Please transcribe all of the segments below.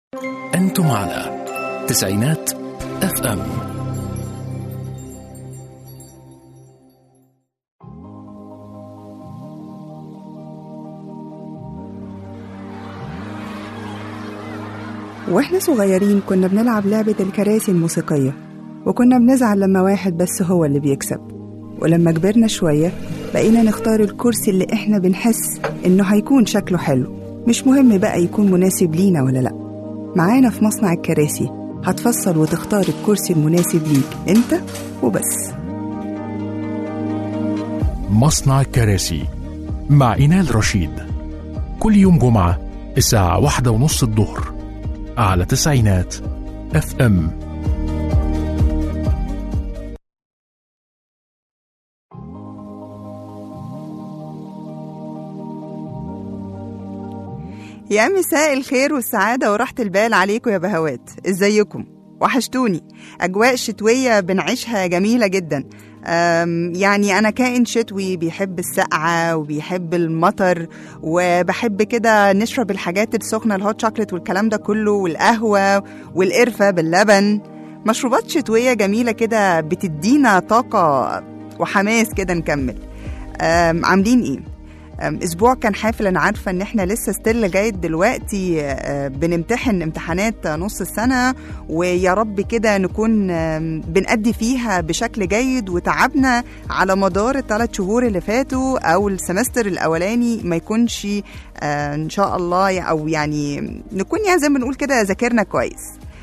أنتم على تسعينات اف ام واحنا صغيرين كنا بنلعب لعبة الكراسي الموسيقية وكنا بنزعل لما واحد بس هو اللي بيكسب ولما كبرنا شوية بقينا نختار الكرسي اللي احنا بنحس انه هيكون شكله حلو مش مهم بقى يكون مناسب لينا ولا لأ معانا في مصنع الكراسي هتفصل وتختار الكرسي المناسب ليك انت وبس مصنع الكراسي مع إينال رشيد كل يوم جمعة الساعة واحدة ونص الظهر على تسعينات اف ام يا مساء الخير والسعادة وراحة البال عليكم يا بهوات ازيكم وحشتوني أجواء شتوية بنعيشها جميلة جدا أم، يعني أنا كائن شتوي بيحب السقعة وبيحب المطر وبحب كده نشرب الحاجات السخنة الهوت شوكليت والكلام ده كله والقهوة والقرفة باللبن مشروبات شتوية جميلة كده بتدينا طاقة وحماس كده نكمل أم، عاملين ايه؟ أم، اسبوع كان حافل انا عارفه ان احنا لسه ستيل لغايه دلوقتي آه، بنمتحن امتحانات نص السنه ويا رب كده نكون آم، بنأدي فيها بشكل جيد وتعبنا على مدار الثلاث شهور اللي فاتوا او السمستر الاولاني ما يكونش آه، ان شاء الله او يعني نكون يعني زي ما بنقول كده ذاكرنا كويس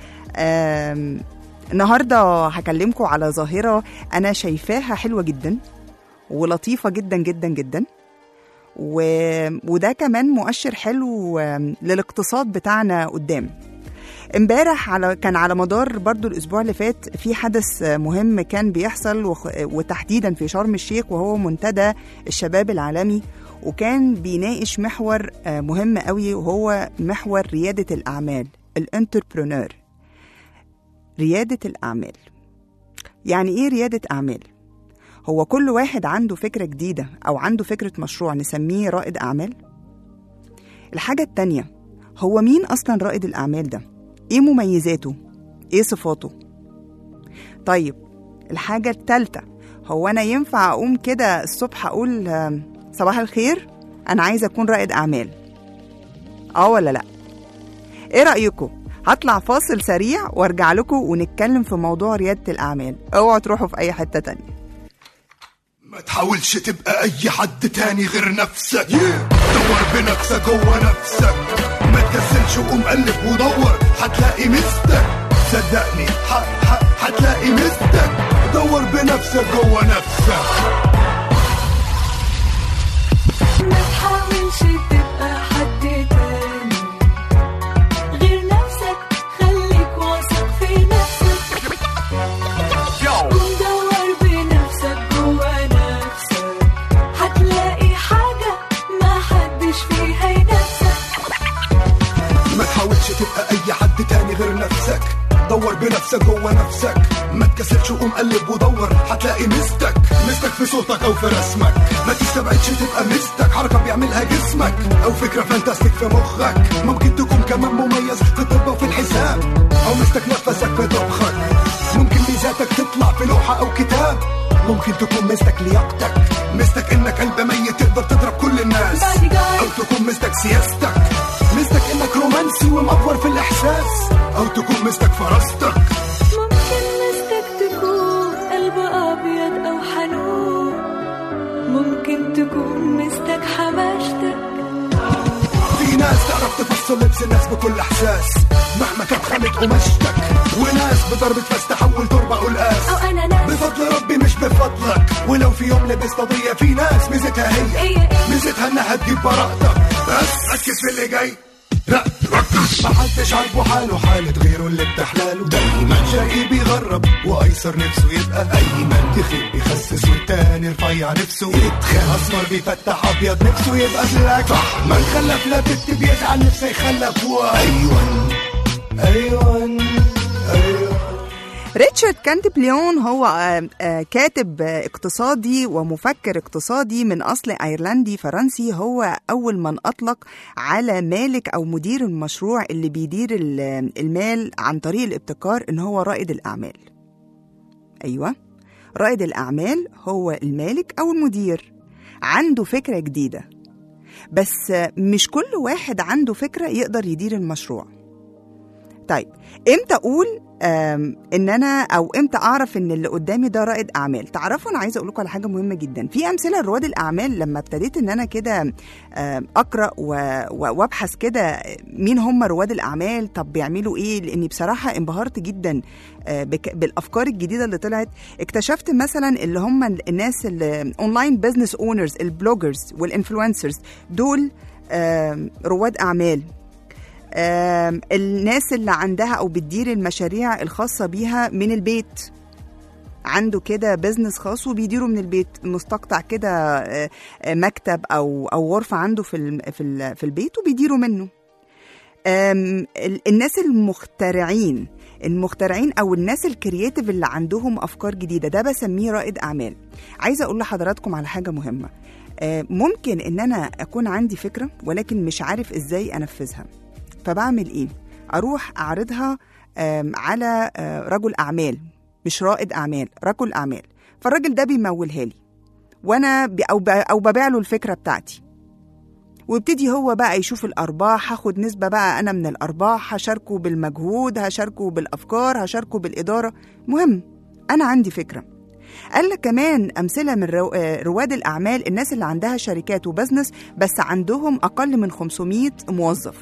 آم، النهارده هكلمكم على ظاهره انا شايفاها حلوه جدا ولطيفه جدا جدا جدا و... وده كمان مؤشر حلو آم، للاقتصاد بتاعنا قدام امبارح على كان على مدار برضو الاسبوع اللي فات في حدث آه، مهم كان بيحصل وخ... وتحديدا في شرم الشيخ وهو منتدى الشباب العالمي وكان بيناقش محور آه، مهم قوي وهو محور ريادة الأعمال الانتربرونور ريادة الأعمال يعني إيه ريادة أعمال؟ هو كل واحد عنده فكرة جديدة أو عنده فكرة مشروع نسميه رائد أعمال؟ الحاجة التانية هو مين أصلا رائد الأعمال ده؟ إيه مميزاته؟ إيه صفاته؟ طيب الحاجة التالتة هو أنا ينفع أقوم كده الصبح أقول آم، صباح الخير أنا عايزة أكون رائد أعمال آه ولا لأ؟ إيه رأيكم؟ هطلع فاصل سريع وارجع لكم ونتكلم في موضوع ريادة الأعمال اوعوا تروحوا في أي حتة تانية ما تحاولش تبقى اي حد تاني غير نفسك دور بنفسك جوه نفسك ما تكسلش وقوم قلب ودور هتلاقي مستك صدقني ح- ح- هتلاقي مستك دور بنفسك جوه نفسك ما تحاولش تبقى حد تاني غير نفسك خليك واثق في نفسك ودور بنفسك جوا نفسك هتلاقي حاجة ما حدش فيها ينافسك ما تحاولش تبقى اي حد تاني غير نفسك دور بنفسك جوه نفسك ما تكسلش وقوم قلب ودور هتلاقي مستك مستك في صوتك او في رسمك ما تستبعدش تبقى مستك حركه بيعملها جسمك او فكره فانتاستيك في مخك ممكن تكون كمان مميز في الطب وفي الحساب او مستك نفسك في طبخك ممكن ميزاتك تطلع في لوحه او كتاب ممكن تكون مستك لياقتك مستك انك قلب ميت تقدر تضرب كل الناس Bodyguard. او تكون مستك سياستك مستك انك رومانسي ومأفور في الاحساس او تكون مستك فراستك ممكن مستك تكون قلب أبيض أو حنون ممكن تكون مستك حماشتك في ناس تعرف تفصل لبس الناس بكل احساس مهما كانت خانت قماشتك وناس بضربة فاس تحول تربة قلقاس أو أنا ناس بفضل ربي مش بفضلك ولو في يوم لبست قضية في ناس ميزتها هي هي إيه؟ ميزتها انها تجيب براءتك بس ركز في اللي جاي لا ركز محدش عاجبه حاله حالة غيره اللي بتحلاله دايما شقي بيغرب وايسر نفسه يبقى ايمن تخيل بيخسس والتاني رفيع نفسه يتخان اسمر بيفتح ابيض نفسه يبقى بلاك صح من خلف لا بت بيزعل نفسه يخلف ايوان ايوان ايوان ريتشارد كانتبليون هو آه، آه، كاتب آه، اقتصادي ومفكر اقتصادي من أصل أيرلندي فرنسي هو أول من أطلق على مالك أو مدير المشروع اللي بيدير ال- المال عن طريق الابتكار إن هو رائد الأعمال أيوة رائد الأعمال هو المالك أو المدير عنده فكرة جديدة بس آه، مش كل واحد عنده فكرة يقدر يدير المشروع طيب امتى اقول آم، ان انا او امتى اعرف ان اللي قدامي ده رائد اعمال تعرفوا انا عايزه اقول لكم على حاجه مهمه جدا في امثله لرواد الاعمال لما ابتديت ان انا كده آم، اقرا و- و- وابحث كده مين هم رواد الاعمال طب بيعملوا ايه لاني بصراحه انبهرت جدا آه، بك- بالافكار الجديده اللي طلعت اكتشفت مثلا اللي هم الناس الاونلاين بزنس اونرز البلوجرز والانفلونسرز دول آم، رواد اعمال آم، الناس اللي عندها او بتدير المشاريع الخاصه بيها من البيت عنده كده بزنس خاص وبيديره من البيت مستقطع كده آه، آه، مكتب او او غرفه عنده في الم- في ال- في البيت وبيديره منه آم، ال- الناس المخترعين المخترعين او الناس الكرياتيف اللي عندهم افكار جديده ده بسميه رائد اعمال عايزه اقول لحضراتكم على حاجه مهمه آه، ممكن ان انا اكون عندي فكره ولكن مش عارف ازاي انفذها فبعمل ايه اروح اعرضها آم، على آه، رجل اعمال مش رائد اعمال رجل اعمال فالراجل ده بيمولها لي وانا ب- او ب- او ببيع له الفكره بتاعتي ويبتدي هو بقى يشوف الارباح هاخد نسبه بقى انا من الارباح هشاركه بالمجهود هشاركه بالافكار هشاركه بالاداره مهم انا عندي فكره قال لك كمان امثله من رو- آه، رواد الاعمال الناس اللي عندها شركات وبزنس بس عندهم اقل من 500 موظف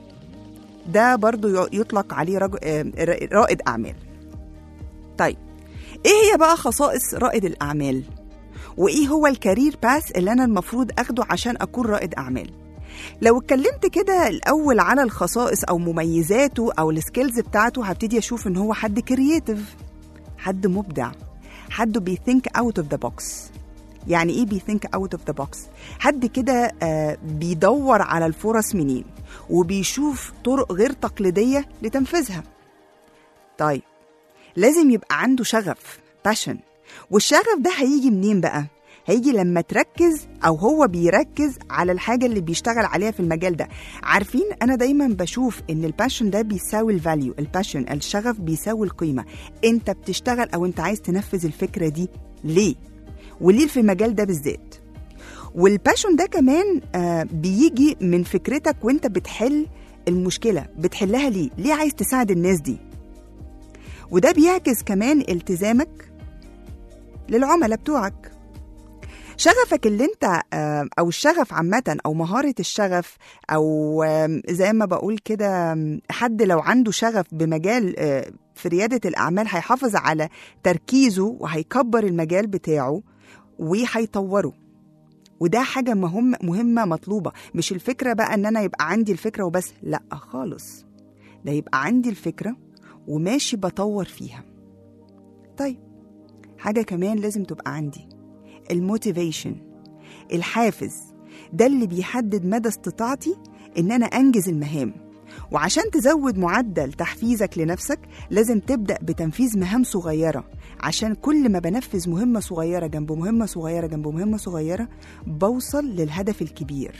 ده برضو ي- يطلق عليه رجل آه، ر- رائد اعمال طيب ايه هي بقى خصائص رائد الاعمال وايه هو الكارير باث اللي انا المفروض اخده عشان اكون رائد اعمال لو اتكلمت كده الاول على الخصائص او مميزاته او السكيلز بتاعته هبتدي اشوف ان هو حد كرييتيف حد مبدع حد بيثينك اوت اوف ذا بوكس يعني ايه بيثينك اوت اوف ذا بوكس حد كده آه بيدور على الفرص منين وبيشوف طرق غير تقليديه لتنفيذها طيب لازم يبقى عنده شغف باشن والشغف ده هيجي منين بقى هيجي لما تركز او هو بيركز على الحاجه اللي بيشتغل عليها في المجال ده عارفين انا دايما بشوف ان الباشن ده بيساوي الفاليو الباشن الشغف بيساوي القيمه انت بتشتغل او انت عايز تنفذ الفكره دي ليه وليه في المجال ده بالذات والباشن ده كمان آه بيجي من فكرتك وانت بتحل المشكله بتحلها ليه ليه عايز تساعد الناس دي وده بيعكس كمان التزامك للعملاء بتوعك شغفك اللي انت آه، او الشغف عامة او مهارة الشغف او آم، زي ما بقول كده آم، حد لو عنده شغف بمجال آه، في ريادة الاعمال هيحافظ على تركيزه وهيكبر المجال بتاعه وهيطوره وده حاجة مهم مهمة مطلوبة مش الفكرة بقى ان انا يبقى عندي الفكرة وبس لا خالص ده يبقى عندي الفكرة وماشي بطور فيها طيب حاجة كمان لازم تبقى عندي الموتيفيشن الحافز ده اللي بيحدد مدى استطاعتي ان انا انجز المهام وعشان تزود معدل تحفيزك لنفسك لازم تبدأ بتنفيذ مهام صغيرة عشان كل ما بنفذ مهمة صغيرة جنب مهمة صغيرة جنب مهمة صغيرة بوصل للهدف الكبير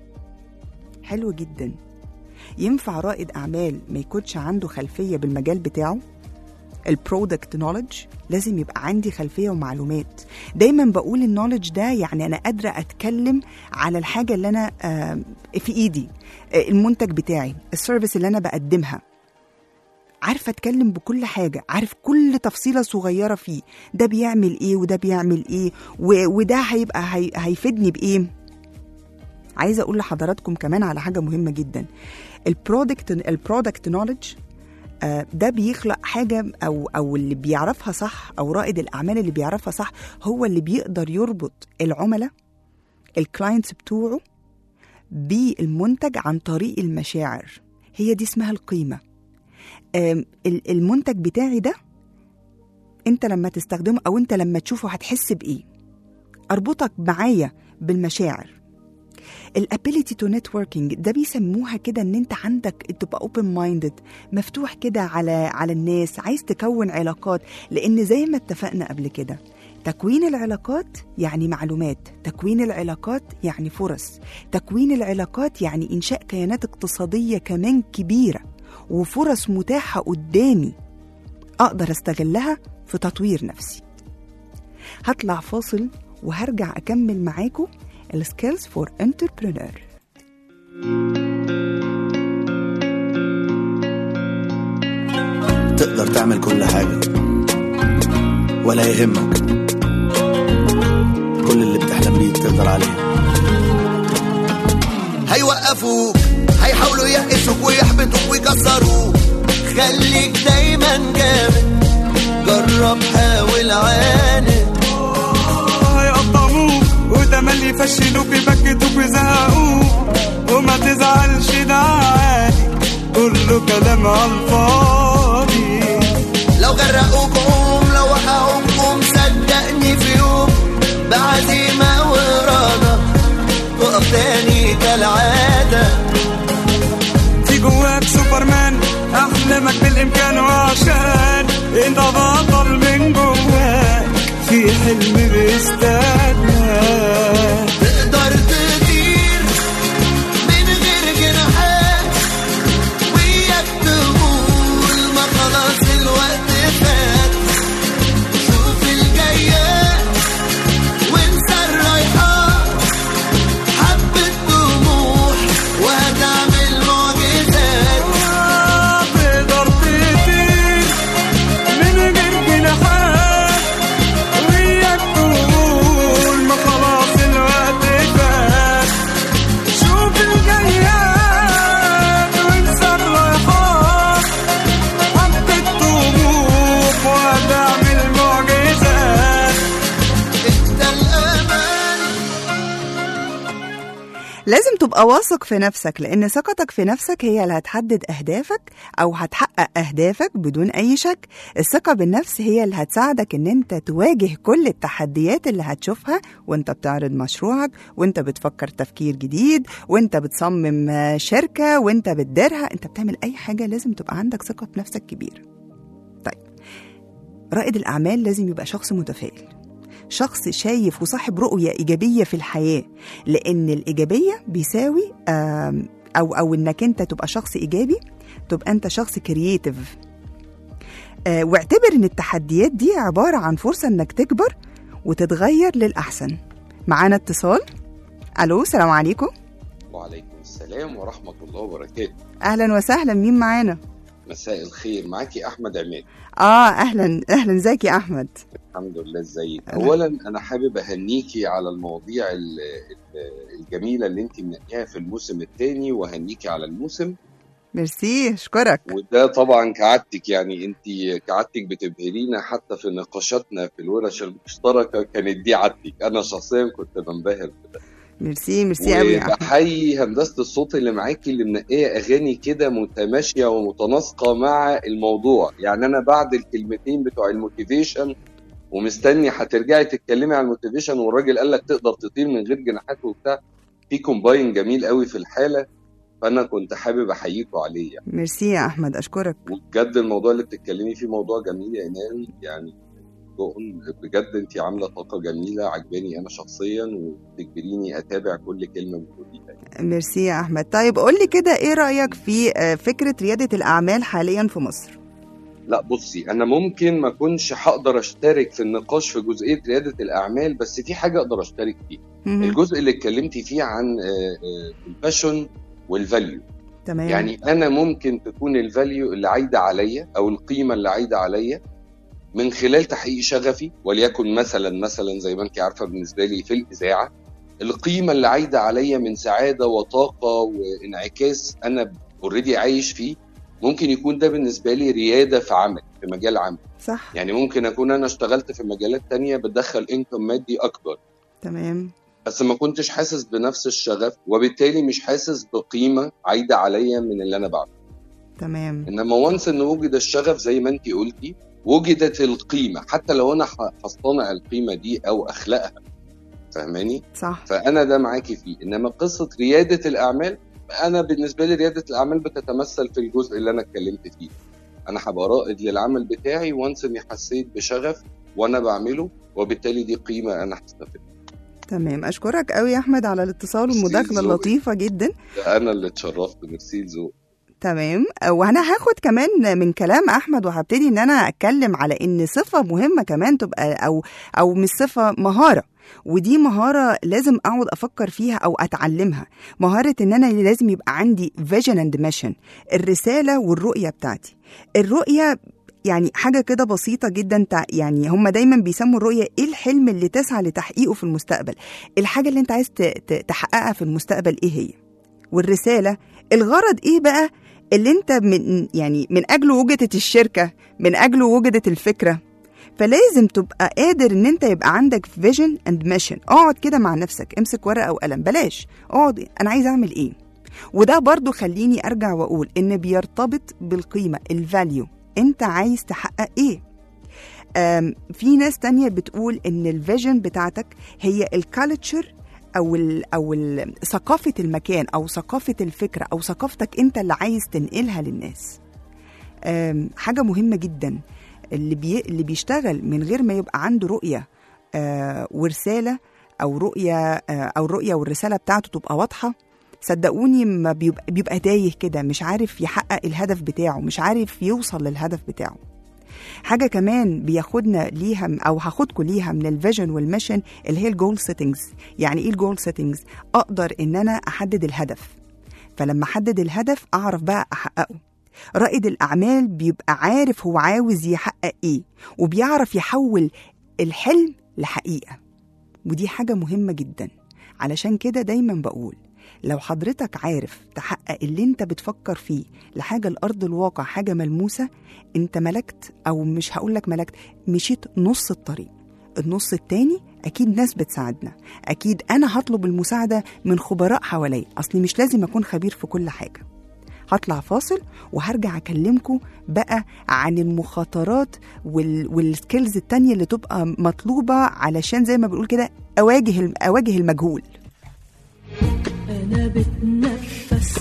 حلو جدا ينفع رائد أعمال ما يكونش عنده خلفية بالمجال بتاعه البرودكت نولج لازم يبقى عندي خلفيه ومعلومات دايما بقول النولج ده يعني انا قادره اتكلم على الحاجه اللي انا آه، في ايدي آه، المنتج بتاعي السيرفيس اللي انا بقدمها عارفه اتكلم بكل حاجه عارف كل تفصيله صغيره فيه ده بيعمل ايه وده بيعمل ايه و- وده هيبقى هي هيفيدني بايه عايزه اقول لحضراتكم كمان على حاجه مهمه جدا البرودكت البرودكت نولج آه، ده بيخلق حاجة أو أو اللي بيعرفها صح أو رائد الأعمال اللي بيعرفها صح هو اللي بيقدر يربط العملاء الكلاينتس بتوعه بالمنتج عن طريق المشاعر هي دي اسمها القيمة آم، ال- المنتج بتاعي ده انت لما تستخدمه او انت لما تشوفه هتحس بايه اربطك معايا بالمشاعر الابيليتي تو نتوركينج ده بيسموها كده ان انت عندك تبقى اوبن مايندد مفتوح كده على على الناس عايز تكون علاقات لان زي ما اتفقنا قبل كده تكوين العلاقات يعني معلومات تكوين العلاقات يعني فرص تكوين العلاقات يعني انشاء كيانات اقتصاديه كمان كبيره وفرص متاحه قدامي اقدر استغلها في تطوير نفسي هطلع فاصل وهرجع اكمل معاكم السكيلز فور انتربرينور تقدر تعمل كل حاجة ولا يهمك كل اللي بتحلم بيه تقدر عليه هيوقفوك هيحاولوا يقسوك ويحبطوك ويكسروك خليك دايما جامد جرب حاول عاند هيقطعوك وتملي يفشلوك يبكتوك ويزهقوك وما تزعلش ده عادي كله كلام على الفاضي لو غرقوك قوم لو وقعوك قوم صدقني في يوم بعزيمة وإرادة تقف تاني كالعادة في جواك سوبرمان احلامك بالامكان وعشان انت بطل من جواك في حلم بيستناك تقدر تطير من غير جناحات وياك تقول ما خلاص الوقت فات شوف الجايات وانسى الرايحات حبة طموح وهتعمل معجزات تقدر تطير من غير جناحات وياك تقول ما خلاص الوقت فات شوف الجياد وانسى الرايحات حبة طموح وهتعمل معجزات انت الأمان لازم تبقى واثق في نفسك لأن ثقتك في نفسك هي اللي هتحدد أهدافك أو هتحقق أهدافك بدون أي شك الثقة بالنفس هي اللي هتساعدك إن أنت تواجه كل التحديات اللي هتشوفها وأنت بتعرض مشروعك وأنت بتفكر تفكير جديد وأنت بتصمم آه، شركة وأنت بتديرها أنت بتعمل أي حاجة لازم تبقى عندك ثقة بنفسك كبيرة طيب رائد الأعمال لازم يبقى شخص متفائل شخص شايف وصاحب رؤية إيجابية في الحياة لأن الإيجابية بيساوي آم، أو أو إنك أنت تبقى شخص إيجابي تبقى أنت شخص كرييتيف واعتبر إن التحديات دي عبارة عن فرصة إنك تكبر وتتغير للأحسن معانا اتصال ألو السلام عليكم وعليكم السلام ورحمة الله وبركاته أهلا وسهلا مين معانا مساء الخير معاكي أحمد عماد آه أهلا أهلا ازيك يا أحمد الحمد لله ازيك أنا- أولا أنا حابب أهنيكي على المواضيع ال- ال- الجميلة اللي أنت منقيها في الموسم الثاني وأهنيكي على الموسم ميرسي أشكرك وده طبعا كعادتك يعني أنت كعادتك بتبهرينا حتى في نقاشاتنا في الورش المشتركة كانت دي عادتك أنا شخصيا كنت بنبهر بده ميرسي ميرسي قوي يا أحمد وبحيي هندسه الصوت اللي معاكي اللي منقيه اغاني كده متماشيه ومتناسقه مع الموضوع يعني انا بعد الكلمتين بتوع الموتيفيشن ومستني هترجعي تتكلمي عن الموتيفيشن والراجل قال لك تقدر تطير من غير جناحات وبتاع في كومباين جميل قوي في الحاله فانا كنت حابب احييكوا عليه يعني ميرسي يا أحمد أشكرك وبجد الموضوع اللي بتتكلمي فيه موضوع جميل يا ايمان يعني جون بجد انت عامله طاقه جميله عجباني انا شخصيا وبتجبريني اتابع كل كلمه بتقوليها ميرسي يا احمد طيب قول لي كده ايه رايك في آه، فكره رياده الاعمال حاليا في مصر لا بصي انا ممكن ما اكونش هقدر اشترك في النقاش في جزئيه رياده الاعمال بس في حاجه اقدر اشترك فيها مهم. الجزء اللي اتكلمتي فيه عن آه، آه، الباشون والفاليو تمام يعني انا ممكن تكون الفاليو اللي عايده عليا او القيمه اللي عايده عليا من خلال تحقيق شغفي وليكن مثلا مثلا زي ما انت عارفه بالنسبه لي في الاذاعه القيمه اللي عايده عليا من سعاده وطاقه وانعكاس انا اوريدي عايش فيه ممكن يكون ده بالنسبه لي رياده في عمل في مجال عمل صح يعني ممكن اكون انا اشتغلت في مجالات تانية بتدخل انكم مادي اكبر تمام بس ما كنتش حاسس بنفس الشغف وبالتالي مش حاسس بقيمه عايده عليا من اللي انا بعمله تمام انما وانس ان وجد الشغف زي ما انت قلتي وجدت القيمه حتى لو انا ح- هصطنع القيمه دي او اخلقها فاهماني صح فانا ده معاكي فيه انما قصه رياده الاعمال انا بالنسبه لي رياده الاعمال بتتمثل في الجزء اللي انا اتكلمت فيه انا هبقى رائد للعمل بتاعي وانس اني حسيت بشغف وانا بعمله وبالتالي دي قيمه انا هستفيد تمام اشكرك قوي يا احمد على الاتصال والمداخله ذوقك. اللطيفه جدا انا اللي اتشرفت ميرسي لذوقك تمام وانا هاخد كمان من كلام احمد وهبتدي ان انا اتكلم على ان صفه مهمه كمان تبقى او او مش صفه مهاره ودي مهارة لازم أقعد أفكر فيها أو أتعلمها مهارة إن أنا لازم يبقى عندي vision and mission الرسالة والرؤية بتاعتي الرؤية يعني حاجة كده بسيطة جدا تع- يعني هم دايما بيسموا الرؤية ايه الحلم اللي تسعى لتحقيقه في المستقبل الحاجة اللي انت عايز ت- ت- تحققها في المستقبل ايه هي والرسالة الغرض ايه بقى اللي انت من يعني من اجله وجدت الشركة من اجله وجدت الفكرة فلازم تبقى قادر ان انت يبقى عندك فيجن اند ميشن اقعد كده مع نفسك امسك ورقة وقلم بلاش اقعد انا عايز اعمل ايه وده برضو خليني ارجع واقول ان بيرتبط بالقيمة الفاليو انت عايز تحقق ايه أم، في ناس تانية بتقول ان الفيجن بتاعتك هي الكالتشر او ال او ال ثقافه المكان او ثقافه الفكره او ثقافتك انت اللي عايز تنقلها للناس أم، حاجه مهمه جدا اللي بي اللي بيشتغل من غير ما يبقى عنده رؤيه آه، ورساله او رؤيه آه، او الرؤيه والرساله بتاعته تبقى واضحه صدقوني ما بيبقى, بيبقى تايه كده مش عارف يحقق الهدف بتاعه مش عارف يوصل للهدف بتاعه حاجه كمان بياخدنا ليها او هاخدكم ليها من الفيجن والميشن اللي هي الجول سيتنجز يعني ايه الجول سيتنجز اقدر ان انا احدد الهدف فلما احدد الهدف اعرف بقى احققه رائد الاعمال بيبقى عارف هو عاوز يحقق ايه وبيعرف يحول الحلم لحقيقه ودي حاجه مهمه جدا علشان كده دايما بقول لو حضرتك عارف تحقق اللي انت بتفكر فيه لحاجه الارض الواقع حاجه ملموسه انت ملكت او مش هقولك ملكت مشيت نص الطريق النص التاني اكيد ناس بتساعدنا اكيد انا هطلب المساعده من خبراء حواليا اصلي مش لازم اكون خبير في كل حاجه هطلع فاصل وهرجع اكلمكم بقى عن المخاطرات وال... والسكيلز التانية اللي تبقى مطلوبة علشان زي ما بنقول كده أواجه الم- أواجه المجهول أنا بتنفس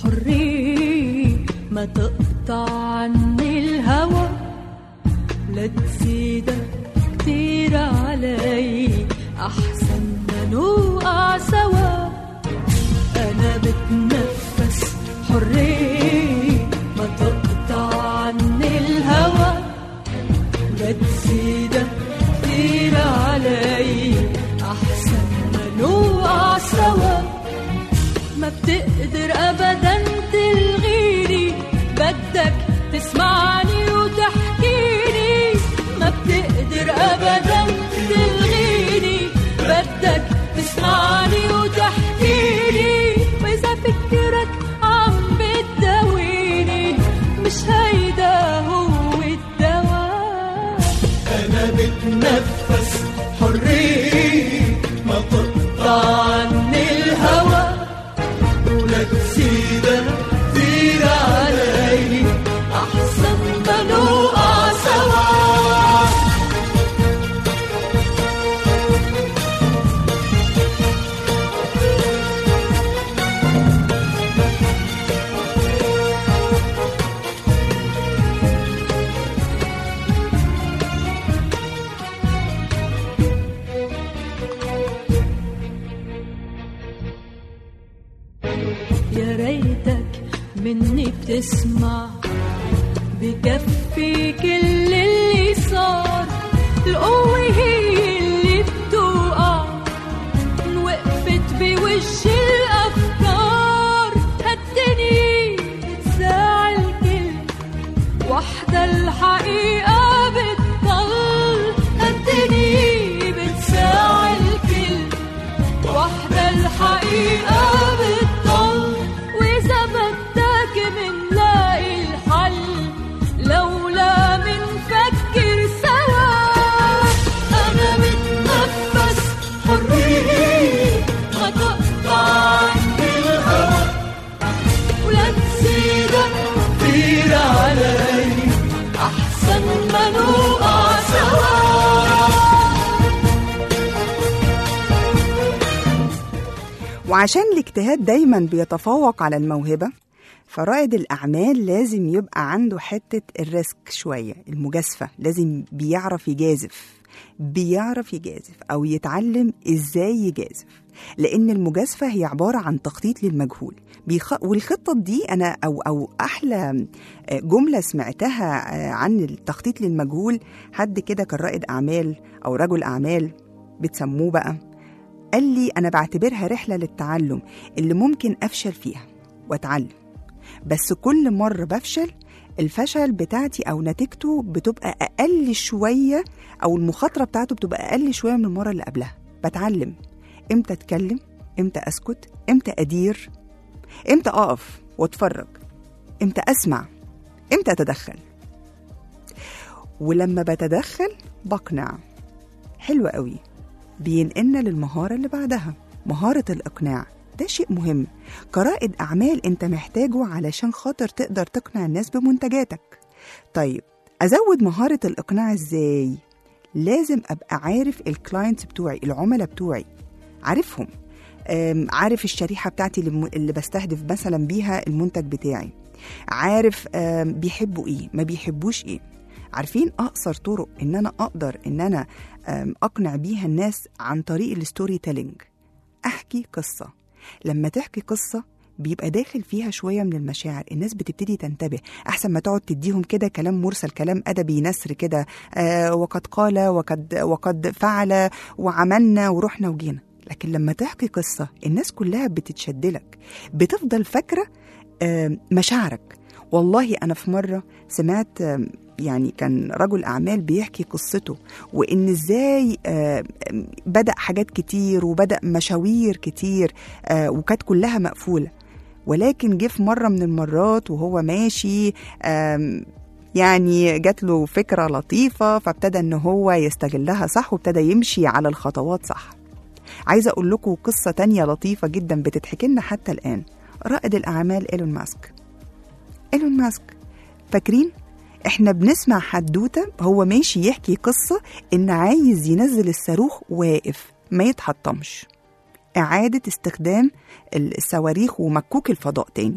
حرية ما تقطع عني الهوى لا تزيدك كتير علي أحسن ما نوقع سوا أنا بتنفس حرية ما تقطع عني الهوى لا تزيدك كتير علي أحسن ما نوقع سوا ما بتقدر ابدا تلغيني بدك تسمعني وتحكيني ما بتقدر ابدا تلغيني بدك تسمعني وتحكيني واذا فكرك عم بتداويني مش هيدا هو الدواء انا بتنفس حرية ما تقطع عني الهوى ولا تزيد كتير علي احسن ما نوقع سوا يا ريتك مني بتسمع بكفي كل اللي صار القوة هي اللي بتوقع إن وقفت بوش الأفكار هالدنيا بتساعي الكل وحدة الحقيقة بتضل هالدنيا بتساعي الكل وحدة الحقيقة بتضل وإذا بدك منلاقي الحل لولا منفكر سوا أنا بتنفس حرية ما تقطع عندي الهوى ولا تزيدك كتير علي أحسن ما نوقع سوا وعشان الاجتهاد دايما بيتفوق على الموهبة فرائد الأعمال لازم يبقى عنده حتة الريسك شوية المجازفة لازم بيعرف يجازف بيعرف يجازف أو يتعلم إزاي يجازف لأن المجازفة هي عبارة عن تخطيط للمجهول بيخ... والخطة دي أنا أو أو أحلى جملة سمعتها عن التخطيط للمجهول حد كده كان رائد أعمال أو رجل أعمال بتسموه بقى قال لي أنا بعتبرها رحلة للتعلم اللي ممكن أفشل فيها وأتعلم بس كل مرة بفشل الفشل بتاعتي أو نتيجته بتبقى أقل شوية أو المخاطرة بتاعته بتبقى أقل شوية من المرة اللي قبلها بتعلم إمتى أتكلم إمتى أسكت إمتى أدير إمتى أقف وأتفرج إمتى أسمع إمتى أتدخل ولما بتدخل بقنع حلو قوي بينقلنا للمهارة اللي بعدها مهارة الإقناع ده شيء مهم كرائد أعمال أنت محتاجه علشان خاطر تقدر تقنع الناس بمنتجاتك طيب أزود مهارة الإقناع إزاي؟ لازم أبقى عارف الكلاينتس بتوعي العملاء بتوعي عارفهم أم، عارف الشريحة بتاعتي اللي م- اللي بستهدف مثلا بيها المنتج بتاعي عارف أم، بيحبوا ايه ما بيحبوش ايه عارفين اقصر طرق ان انا اقدر ان انا أم، اقنع بيها الناس عن طريق الستوري تيلينج احكي قصه لما تحكي قصه بيبقى داخل فيها شوية من المشاعر الناس بتبتدي تنتبه أحسن ما تقعد تديهم كده كلام مرسل كلام أدبي نثر كده آه وقد قال وقد, وقد فعل وعملنا ورحنا وجينا لكن لما تحكي قصة الناس كلها بتتشدلك بتفضل فاكرة آه مشاعرك والله أنا في مرة سمعت آه يعني كان رجل أعمال بيحكي قصته وإن إزاي آه، بدأ حاجات كتير وبدأ مشاوير كتير آه، وكانت كلها مقفولة ولكن جه في مرة من المرات وهو ماشي آم، يعني جات له فكرة لطيفة فابتدى إن هو يستغلها صح وابتدى يمشي على الخطوات صح عايزة أقول لكم قصة تانية لطيفة جدا بتتحكي لنا حتى الآن رائد الأعمال إيلون ماسك إيلون ماسك فاكرين احنا بنسمع حدوته هو ماشي يحكي قصه ان عايز ينزل الصاروخ واقف ما يتحطمش اعاده استخدام الصواريخ ومكوك الفضاء تاني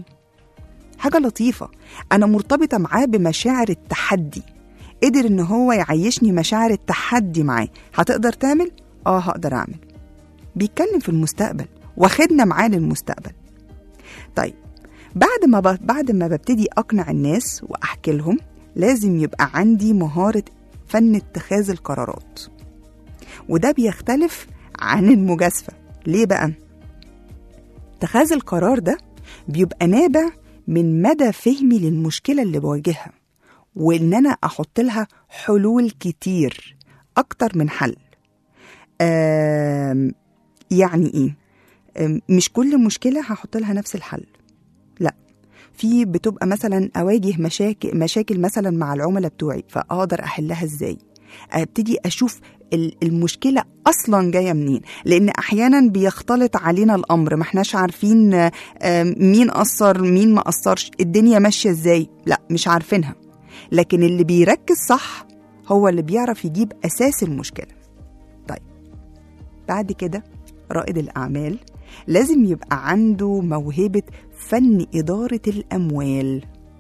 حاجه لطيفه انا مرتبطه معاه بمشاعر التحدي قدر ان هو يعيشني مشاعر التحدي معاه هتقدر تعمل اه هقدر اعمل بيتكلم في المستقبل واخدنا معاه للمستقبل طيب بعد ما ب... بعد ما ببتدي اقنع الناس واحكي لهم لازم يبقى عندي مهاره فن اتخاذ القرارات وده بيختلف عن المجازفه ليه بقى اتخاذ القرار ده بيبقى نابع من مدى فهمي للمشكله اللي بواجهها وان انا احط لها حلول كتير اكتر من حل آم، يعني ايه آم، مش كل مشكله هحط لها نفس الحل لا في بتبقى مثلا اواجه مشاكل مشاكل مثلا مع العملاء بتوعي فاقدر احلها ازاي ابتدي اشوف ال- المشكله اصلا جايه منين لان احيانا بيختلط علينا الامر ما احناش عارفين آه، مين اثر مين ما اثرش الدنيا ماشيه ازاي لا مش عارفينها لكن اللي بيركز صح هو اللي بيعرف يجيب اساس المشكله طيب بعد كده رائد الاعمال لازم يبقى عنده موهبه فن اداره الاموال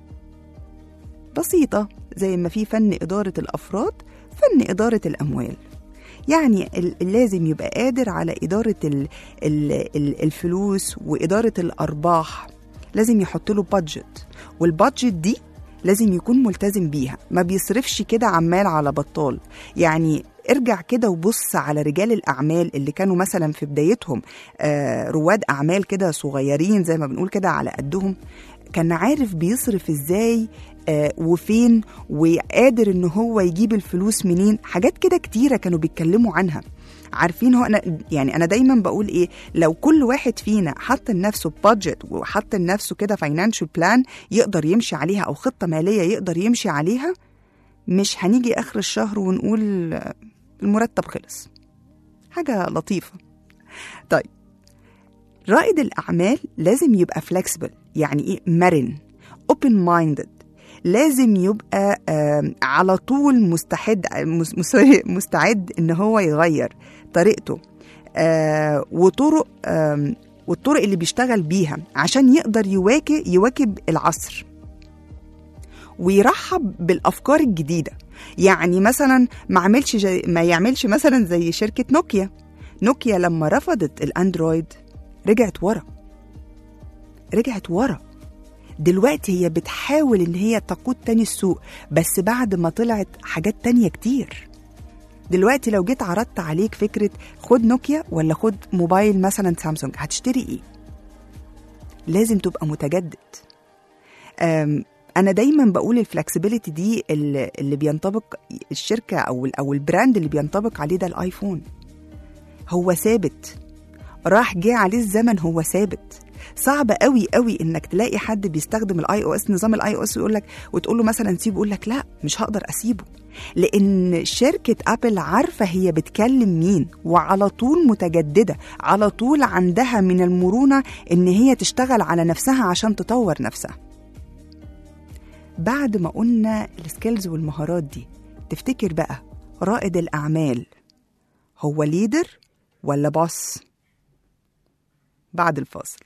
بسيطه زي ما في فن اداره الافراد فن اداره الاموال يعني ال- لازم يبقى قادر على إدارة ال ال ال الفلوس وإدارة الأرباح لازم يحط له بادجت والبادجت دي لازم يكون ملتزم بيها ما بيصرفش كده عمال على بطال يعني ارجع كده وبص على رجال الأعمال اللي كانوا مثلا في بدايتهم آه رواد أعمال كده صغيرين زي ما بنقول كده على قدهم كان عارف بيصرف ازاي آه وفين وقادر ان هو يجيب الفلوس منين حاجات كده كتيرة كانوا بيتكلموا عنها عارفين هو انا يعني انا دايما بقول ايه لو كل واحد فينا حط لنفسه بادجت وحط لنفسه كده فاينانشال بلان يقدر يمشي عليها او خطه ماليه يقدر يمشي عليها مش هنيجي اخر الشهر ونقول آه، المرتب خلص حاجه لطيفه طيب رائد الاعمال لازم يبقى فلكسبل يعني ايه مرن اوبن مايندد لازم يبقى آم، على طول مستعد مس- مس- مستعد ان هو يغير طريقته آه، وطرق آم، والطرق اللي بيشتغل بيها عشان يقدر يواكب يواكب العصر ويرحب بالافكار الجديده يعني مثلا ما عملش جي ما يعملش مثلا زي شركه نوكيا نوكيا لما رفضت الاندرويد رجعت ورا رجعت ورا دلوقتي هي بتحاول ان هي تقود تاني السوق بس بعد ما طلعت حاجات تانية كتير دلوقتي لو جيت عرضت عليك فكرة خد نوكيا ولا خد موبايل مثلا سامسونج هتشتري ايه لازم تبقى متجدد أم، انا دايما بقول الفلكسبيليتي دي اللي اللي بينطبق الشركه او ال- او البراند اللي بينطبق عليه ده الايفون هو ثابت راح جه عليه الزمن هو ثابت صعب قوي قوي انك تلاقي حد بيستخدم الاي او اس نظام الاي او اس ويقول لك وتقول له مثلا سيبه يقول لك لا مش هقدر اسيبه لان شركه ابل عارفه هي بتكلم مين وعلى طول متجدده على طول عندها من المرونه ان هي تشتغل على نفسها عشان تطور نفسها بعد ما قلنا السكيلز والمهارات دي تفتكر بقى رائد الأعمال هو ليدر ولا باص بعد الفاصل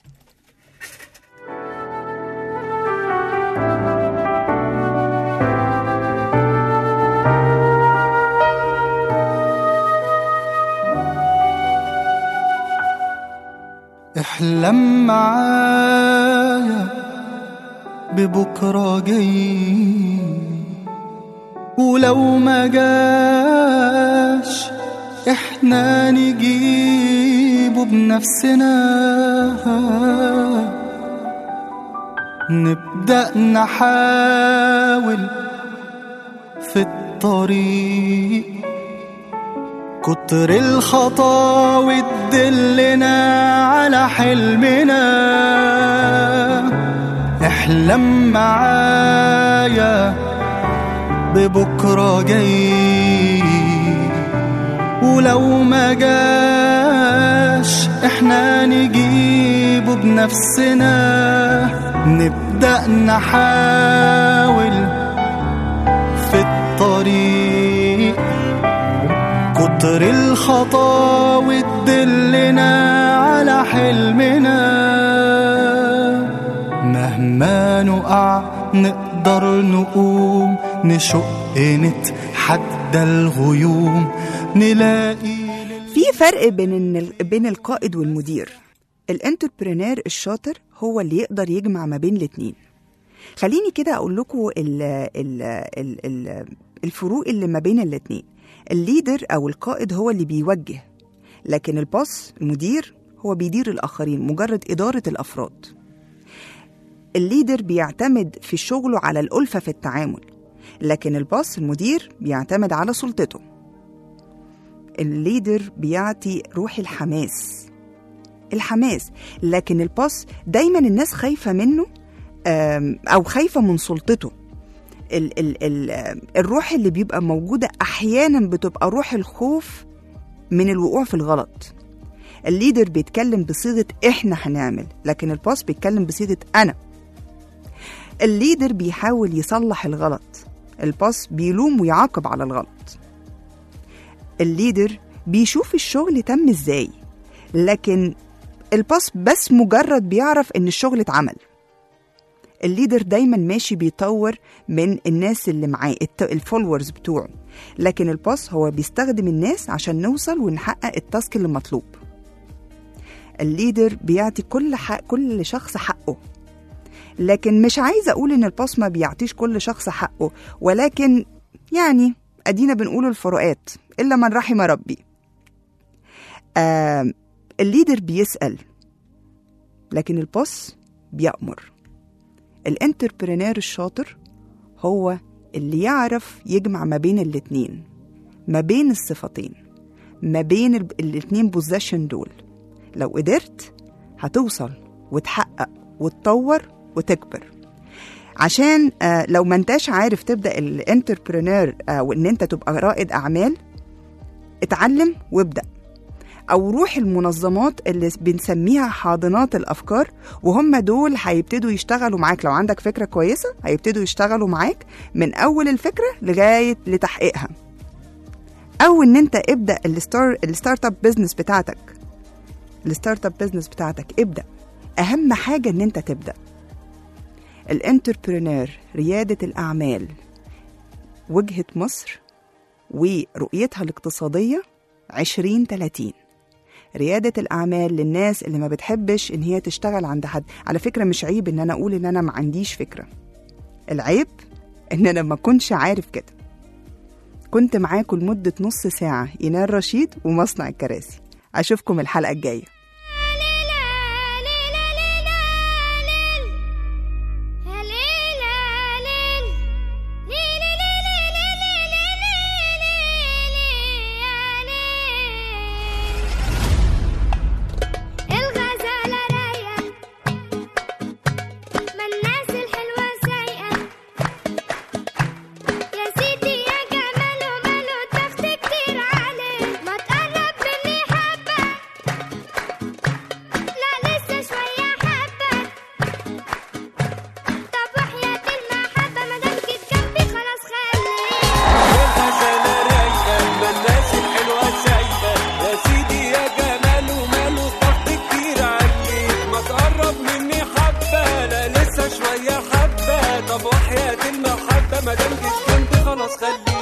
احلم معايا ببكرة جاي ولو ما جاش احنا نجيبه بنفسنا نبدأ نحاول في الطريق كتر الخطاوي تدلنا على حلمنا احلم معايا ببكرة جاي ولو ما جاش احنا نجيبه بنفسنا نبدأ نحاول في الطريق كتر الخطاوي تدلنا على حلمنا مهما نقع نقدر نقوم نشق نتحدى الغيوم نلاقي في فرق بين إن ال- بين القائد والمدير الانتربرينير الشاطر هو اللي يقدر يجمع ما بين الاتنين خليني كده اقول لكم ال ال ال ال الفروق اللي ما بين الاتنين الليدر او القائد هو اللي بيوجه لكن الباص المدير هو بيدير الاخرين مجرد اداره الافراد الليدر بيعتمد في شغله على الألفة في التعامل لكن الباص المدير بيعتمد على سلطته الليدر بيعطي روح الحماس الحماس لكن الباص دايما الناس خايفة منه آم، أو خايفة من سلطته ال ال ال آم، الروح اللي بيبقى موجودة أحيانا بتبقى روح الخوف من الوقوع في الغلط الليدر بيتكلم بصيغة إحنا هنعمل لكن الباص بيتكلم بصيغة أنا الليدر بيحاول يصلح الغلط الباص بيلوم ويعاقب على الغلط الليدر بيشوف الشغل تم ازاي لكن الباص بس مجرد بيعرف ان الشغل اتعمل الليدر دايما ماشي بيطور من الناس اللي معاه الفولورز بتوعه لكن الباص هو بيستخدم الناس عشان نوصل ونحقق التاسك اللي مطلوب الليدر بيعطي كل حق كل شخص حقه لكن مش عايزه اقول ان الباص ما بيعطيش كل شخص حقه ولكن يعني ادينا بنقول الفروقات الا من رحم ربي آه الليدر بيسال لكن الباص بيأمر الانتربرينير الشاطر هو اللي يعرف يجمع ما بين الاتنين ما بين الصفتين ما بين ال- الاتنين بوزيشن دول لو قدرت هتوصل وتحقق وتطور وتكبر عشان آه، لو ما انتاش عارف تبدا الانتربرينور وان انت تبقى رائد اعمال اتعلم وابدا او روح المنظمات اللي بنسميها حاضنات الافكار وهم دول هيبتدوا يشتغلوا معاك لو عندك فكره كويسه هيبتدوا يشتغلوا معاك من اول الفكره لغايه لتحقيقها او ان انت ابدا الستار الستارت اب بزنس بتاعتك الستارت اب بزنس بتاعتك ابدا اهم حاجه ان انت تبدا الانتربرينور رياده الاعمال وجهه مصر ورؤيتها الاقتصاديه 2030 ريادة الأعمال للناس اللي ما بتحبش إن هي تشتغل عند حد على فكرة مش عيب إن أنا أقول إن أنا ما عنديش فكرة العيب إن أنا ما أكونش عارف كده كنت معاكم لمدة نص ساعة إينار رشيد ومصنع الكراسي أشوفكم الحلقة الجاية الغزالة رايقة ما الناس الحلوة سايقة يا سيدي يا جمال وماله تفت كتير عليه ما تقرب مني حبة لا لسه شوية حبة طب وحياة المحبة مادام جيت جنبي خلاص خليك الغزالة رايقة ما الناس الحلوة سايقة يا سيدي يا جمال وماله ضغط كتير عليك ما تقرب مني حبة لا لسه شوية حبة طب وحياة المحبة ما دام جيت جنبي خلاص خليك